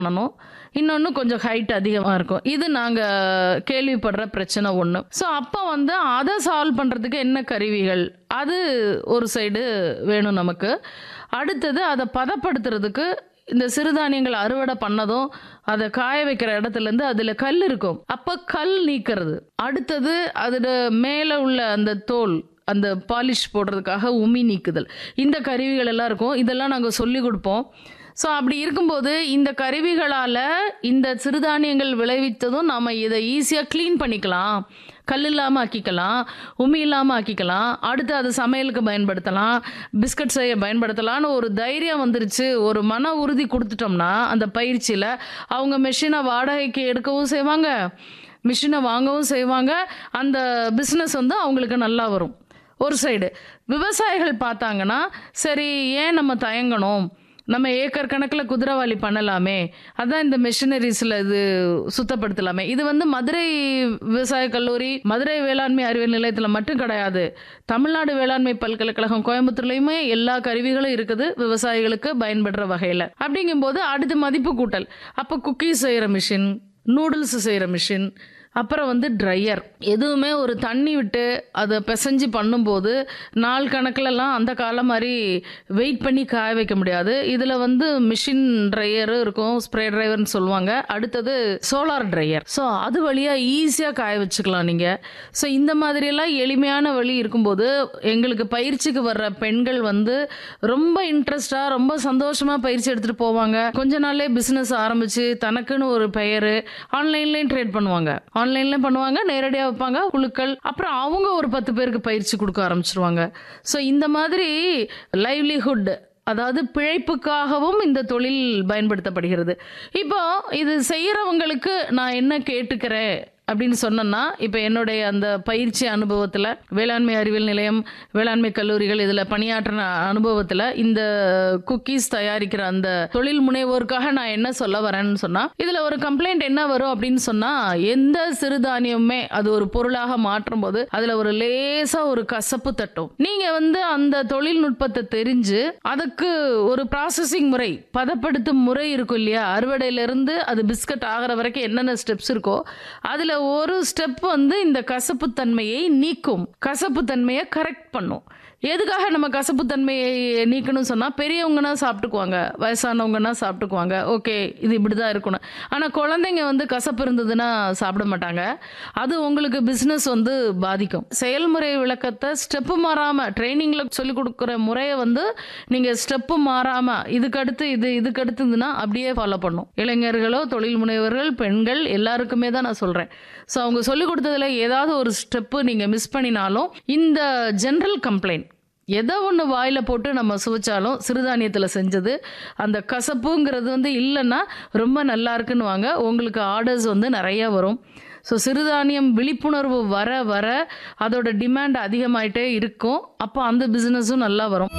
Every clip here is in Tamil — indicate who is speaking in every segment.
Speaker 1: பண்ணணும் இன்னொன்று கொஞ்சம் ஹைட் அதிகமாக இருக்கும் இது நாங்கள் கேள்விப்படுற பிரச்சனை ஒன்று ஸோ அப்போ வந்து அதை சால்வ் பண்ணுறதுக்கு என்ன கருவிகள் அது ஒரு சைடு வேணும் நமக்கு அடுத்தது அதை பதப்படுத்துறதுக்கு இந்த சிறுதானியங்கள் அறுவடை பண்ணதும் அதை காய வைக்கிற இடத்துலேருந்து அதில் கல் இருக்கும் அப்போ கல் நீக்கிறது அடுத்தது அதில் மேலே உள்ள அந்த தோல் அந்த பாலிஷ் போடுறதுக்காக உமி நீக்குதல் இந்த கருவிகள் எல்லாம் இருக்கும் இதெல்லாம் நாங்கள் சொல்லி கொடுப்போம் ஸோ அப்படி இருக்கும்போது இந்த கருவிகளால் இந்த சிறுதானியங்கள் விளைவித்ததும் நாம் இதை ஈஸியாக க்ளீன் பண்ணிக்கலாம் கல் இல்லாமல் ஆக்கிக்கலாம் உமி இல்லாமல் ஆக்கிக்கலாம் அடுத்து அது சமையலுக்கு பயன்படுத்தலாம் பிஸ்கட் செய்ய பயன்படுத்தலாம்னு ஒரு தைரியம் வந்துருச்சு ஒரு மன உறுதி கொடுத்துட்டோம்னா அந்த பயிற்சியில் அவங்க மெஷினை வாடகைக்கு எடுக்கவும் செய்வாங்க மிஷினை வாங்கவும் செய்வாங்க அந்த பிஸ்னஸ் வந்து அவங்களுக்கு நல்லா வரும் ஒரு சைடு விவசாயிகள் பார்த்தாங்கன்னா சரி ஏன் நம்ம தயங்கணும் நம்ம ஏக்கர் கணக்கில் குதிரைவாலி பண்ணலாமே அதான் இந்த மெஷினரிஸில் இது சுத்தப்படுத்தலாமே இது வந்து மதுரை விவசாய கல்லூரி மதுரை வேளாண்மை அறிவியல் நிலையத்தில் மட்டும் கிடையாது தமிழ்நாடு வேளாண்மை பல்கலைக்கழகம் கோயம்புத்தூர்லேயுமே எல்லா கருவிகளும் இருக்குது விவசாயிகளுக்கு பயன்படுற வகையில் அப்படிங்கும்போது அடுத்து மதிப்பு கூட்டல் அப்போ குக்கீஸ் செய்கிற மிஷின் நூடுல்ஸ் செய்கிற மிஷின் அப்புறம் வந்து ட்ரையர் எதுவுமே ஒரு தண்ணி விட்டு அதை பிசைஞ்சு பண்ணும்போது நாள் கணக்கிலலாம் அந்த காலம் மாதிரி வெயிட் பண்ணி காய வைக்க முடியாது இதில் வந்து மிஷின் ட்ரையரும் இருக்கும் ஸ்ப்ரே ட்ரைவர்னு சொல்லுவாங்க அடுத்தது சோலார் ட்ரையர் ஸோ அது வழியாக ஈஸியாக காய வச்சுக்கலாம் நீங்கள் ஸோ இந்த மாதிரியெல்லாம் எளிமையான வழி இருக்கும்போது எங்களுக்கு பயிற்சிக்கு வர்ற பெண்கள் வந்து ரொம்ப இன்ட்ரெஸ்டாக ரொம்ப சந்தோஷமாக பயிற்சி எடுத்துகிட்டு போவாங்க கொஞ்ச நாள்லே பிஸ்னஸ் ஆரம்பித்து தனக்குன்னு ஒரு பெயர் ஆன்லைன்லேயும் ட்ரேட் பண்ணுவாங்க ஆன்லைன்லேயும் பண்ணுவாங்க நேரடியாக வைப்பாங்க குழுக்கள் அப்புறம் அவங்க ஒரு பத்து பேருக்கு பயிற்சி கொடுக்க ஆரம்பிச்சிருவாங்க ஸோ இந்த மாதிரி லைவ்லிஹுட் அதாவது பிழைப்புக்காகவும் இந்த தொழில் பயன்படுத்தப்படுகிறது இப்போ இது செய்கிறவங்களுக்கு நான் என்ன கேட்டுக்கிறேன் அப்படின்னு சொன்னேன்னா இப்போ என்னுடைய அந்த பயிற்சி அனுபவத்தில் வேளாண்மை அறிவியல் நிலையம் வேளாண்மை கல்லூரிகள் இதில் பணியாற்றின அனுபவத்தில் இந்த குக்கீஸ் தயாரிக்கிற அந்த தொழில் முனைவோருக்காக நான் என்ன சொல்ல வரேன்னு சொன்னால் இதில் ஒரு கம்ப்ளைண்ட் என்ன வரும் அப்படின்னு சொன்னால் எந்த சிறுதானியமுமே அது ஒரு பொருளாக மாற்றும் போது அதில் ஒரு லேசாக ஒரு கசப்பு தட்டும் நீங்கள் வந்து அந்த தொழில்நுட்பத்தை தெரிஞ்சு அதுக்கு ஒரு ப்ராசஸிங் முறை பதப்படுத்தும் முறை இருக்கும் இல்லையா அறுவடையிலிருந்து அது பிஸ்கட் ஆகிற வரைக்கும் என்னென்ன ஸ்டெப்ஸ் இருக்கோ அதில் ஒரு ஸ்டெப் வந்து இந்த கசப்புத்தன்மையை நீக்கும் கசப்புத்தன்மையை கரெக்ட் பண்ணும் எதுக்காக நம்ம கசப்புத்தன்மையை நீக்கணும்னு சொன்னால் பெரியவங்கன்னா சாப்பிட்டுக்குவாங்க வயசானவங்கன்னா சாப்பிட்டுக்குவாங்க ஓகே இது இப்படி தான் இருக்கணும் ஆனால் குழந்தைங்க வந்து கசப்பு இருந்ததுன்னா சாப்பிட மாட்டாங்க அது உங்களுக்கு பிஸ்னஸ் வந்து பாதிக்கும் செயல்முறை விளக்கத்தை ஸ்டெப்பு மாறாமல் ட்ரைனிங்கில் சொல்லிக் கொடுக்குற முறையை வந்து நீங்கள் ஸ்டெப்பு மாறாமல் இதுக்கு அடுத்து இது இதுக்கு அடுத்ததுன்னா அப்படியே ஃபாலோ பண்ணும் இளைஞர்களோ தொழில் முனைவர்கள் பெண்கள் எல்லாருக்குமே தான் நான் சொல்கிறேன் ஸோ அவங்க சொல்லிக் கொடுத்ததுல ஏதாவது ஒரு ஸ்டெப்பு நீங்கள் மிஸ் பண்ணினாலும் இந்த ஜென்ரல் கம்ப்ளைண்ட் எதை ஒன்று வாயில் போட்டு நம்ம சுவைச்சாலும் சிறுதானியத்தில் செஞ்சது அந்த கசப்புங்கிறது வந்து இல்லைன்னா ரொம்ப நல்லா இருக்குன்னு வாங்க உங்களுக்கு ஆர்டர்ஸ் வந்து நிறைய வரும் ஸோ சிறுதானியம் விழிப்புணர்வு வர வர அதோட டிமாண்ட் அதிகமாயிட்டே இருக்கும் அப்போ அந்த பிஸ்னஸும் நல்லா வரும்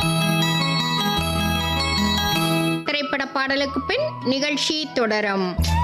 Speaker 2: திரைப்பட பாடலுக்கு பின் நிகழ்ச்சி தொடரும்